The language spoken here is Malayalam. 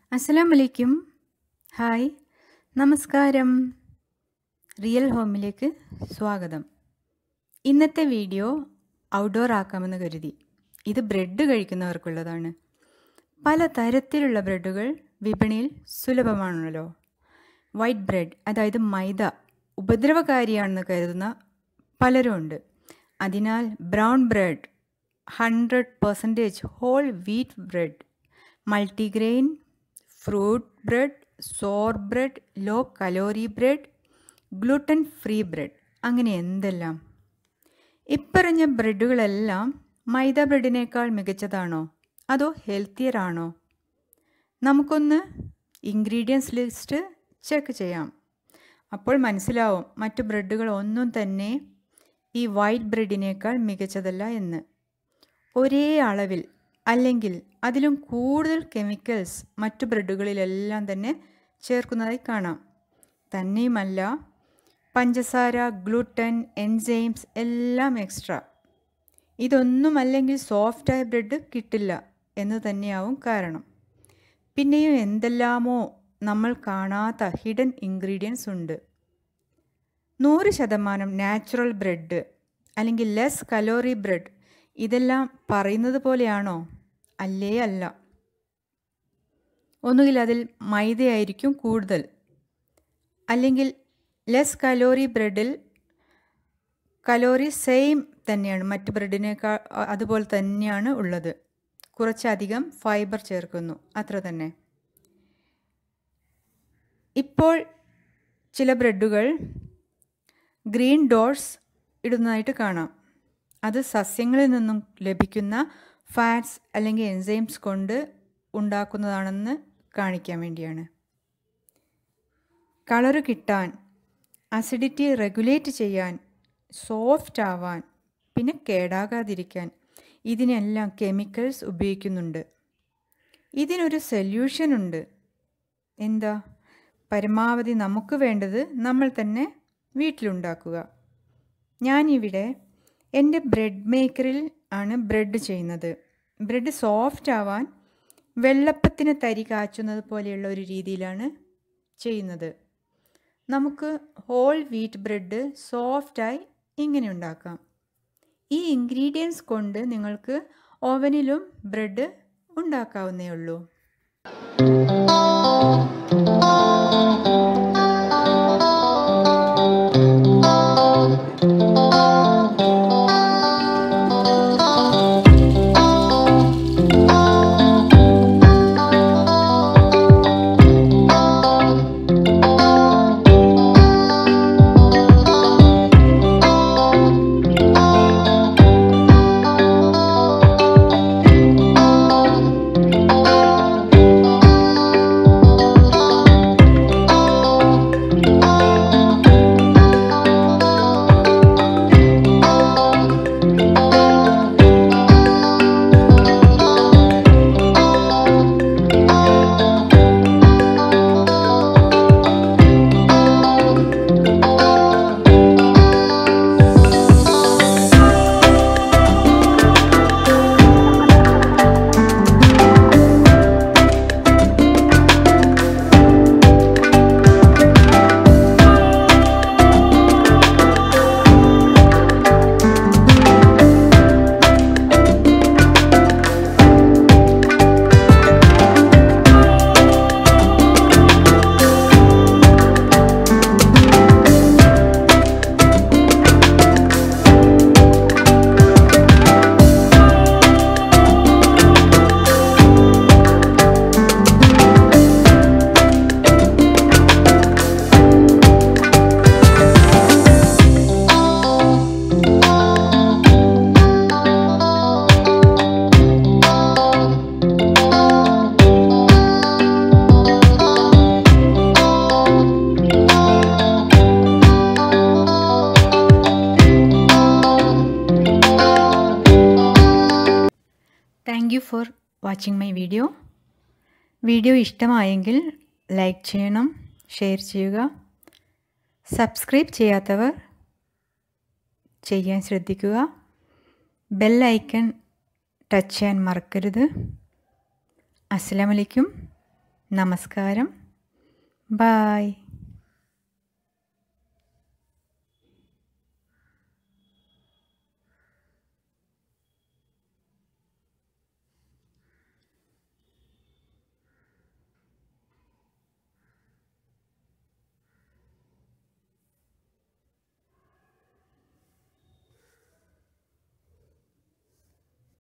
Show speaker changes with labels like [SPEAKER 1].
[SPEAKER 1] അസ്സലാം വലൈക്കും ഹായ് നമസ്കാരം റിയൽ ഹോമിലേക്ക് സ്വാഗതം ഇന്നത്തെ വീഡിയോ ഔട്ട്ഡോർ ആക്കാമെന്ന് കരുതി ഇത് ബ്രെഡ് കഴിക്കുന്നവർക്കുള്ളതാണ് പല തരത്തിലുള്ള ബ്രെഡുകൾ വിപണിയിൽ സുലഭമാണല്ലോ വൈറ്റ് ബ്രെഡ് അതായത് മൈദ ഉപദ്രവകാരിയാണെന്ന് കരുതുന്ന പലരും ഉണ്ട് അതിനാൽ brown bread hundred percentage whole wheat bread multigrain fruit bread sour bread low calorie bread gluten free bread അങ്ങനെ എന്തെല്ലാം ഇപ്പറഞ്ഞ ബ്രെഡുകളെല്ലാം മൈദ ബ്രെഡിനേക്കാൾ മികച്ചതാണോ അതോ ഹെൽത്തിയർ ആണോ നമുക്കൊന്ന് ഇൻഗ്രീഡിയൻസ് ലിസ്റ്റ് ചെക്ക് ചെയ്യാം അപ്പോൾ മനസ്സിലാവും മറ്റു ബ്രെഡുകൾ ഒന്നും തന്നെ ഈ വൈറ്റ് ബ്രെഡിനേക്കാൾ മികച്ചതല്ല എന്ന് ഒരേ അളവിൽ അല്ലെങ്കിൽ അതിലും കൂടുതൽ കെമിക്കൽസ് മറ്റു ബ്രെഡുകളിലെല്ലാം തന്നെ ചേർക്കുന്നതായി കാണാം തന്നെയുമല്ല പഞ്ചസാര ഗ്ലൂട്ടൻ എൻസൈംസ് എല്ലാം എക്സ്ട്രാ ഇതൊന്നുമല്ലെങ്കിൽ സോഫ്റ്റായ ബ്രെഡ് കിട്ടില്ല എന്ന് തന്നെയാവും കാരണം പിന്നെയും എന്തെല്ലാമോ നമ്മൾ കാണാത്ത ഹിഡൻ ഇൻഗ്രീഡിയൻസ് ഉണ്ട് നൂറ് ശതമാനം നാച്ചുറൽ ബ്രെഡ് അല്ലെങ്കിൽ ലെസ് കലോറി ബ്രെഡ് ഇതെല്ലാം പറയുന്നത് പോലെയാണോ അല്ലേ അല്ല ഒന്നുകിൽ അതിൽ മൈദയായിരിക്കും കൂടുതൽ അല്ലെങ്കിൽ ലെസ് കലോറി ബ്രെഡിൽ കലോറി സെയിം തന്നെയാണ് മറ്റ് ബ്രെഡിനേക്കാൾ അതുപോലെ തന്നെയാണ് ഉള്ളത് കുറച്ചധികം ഫൈബർ ചേർക്കുന്നു അത്ര തന്നെ ഇപ്പോൾ ചില ബ്രെഡുകൾ ഗ്രീൻ ഡോട്ട്സ് ഇടുന്നതായിട്ട് കാണാം അത് സസ്യങ്ങളിൽ നിന്നും ലഭിക്കുന്ന ഫാറ്റ്സ് അല്ലെങ്കിൽ എൻസൈംസ് കൊണ്ട് ഉണ്ടാക്കുന്നതാണെന്ന് കാണിക്കാൻ വേണ്ടിയാണ് കളറ് കിട്ടാൻ അസിഡിറ്റി റെഗുലേറ്റ് ചെയ്യാൻ സോഫ്റ്റ് ആവാൻ പിന്നെ കേടാകാതിരിക്കാൻ ഇതിനെല്ലാം കെമിക്കൽസ് ഉപയോഗിക്കുന്നുണ്ട് ഇതിനൊരു സൊല്യൂഷൻ ഉണ്ട് എന്താ പരമാവധി നമുക്ക് വേണ്ടത് നമ്മൾ തന്നെ വീട്ടിലുണ്ടാക്കുക ഞാനിവിടെ എൻ്റെ ബ്രെഡ് മേക്കറിൽ ആണ് ബ്രെഡ് ചെയ്യുന്നത് ബ്രെഡ് സോഫ്റ്റ് ആവാൻ വെള്ളപ്പത്തിന് തരി കാച്ചുന്നത് പോലെയുള്ള ഒരു രീതിയിലാണ് ചെയ്യുന്നത് നമുക്ക് ഹോൾ വീറ്റ് ബ്രെഡ് സോഫ്റ്റായി ഇങ്ങനെ ഉണ്ടാക്കാം ഈ ഇൻഗ്രീഡിയൻസ് കൊണ്ട് നിങ്ങൾക്ക് ഓവനിലും ബ്രെഡ് ഉണ്ടാക്കാവുന്നേ ഉള്ളൂ thank you for watching my video video ഇഷ്ടമായെങ്കിൽ ലൈക്ക് ചെയ്യണം ഷെയർ ചെയ്യുക സബ്സ്ക്രൈബ് ചെയ്യാത്തവർ ചെയ്യാൻ ശ്രദ്ധിക്കുക ബെൽ ഐക്കൺ ടച്ച് ചെയ്യാൻ മറക്കരുത് അസ്സലാമലൈക്കും നമസ്കാരം ബായ്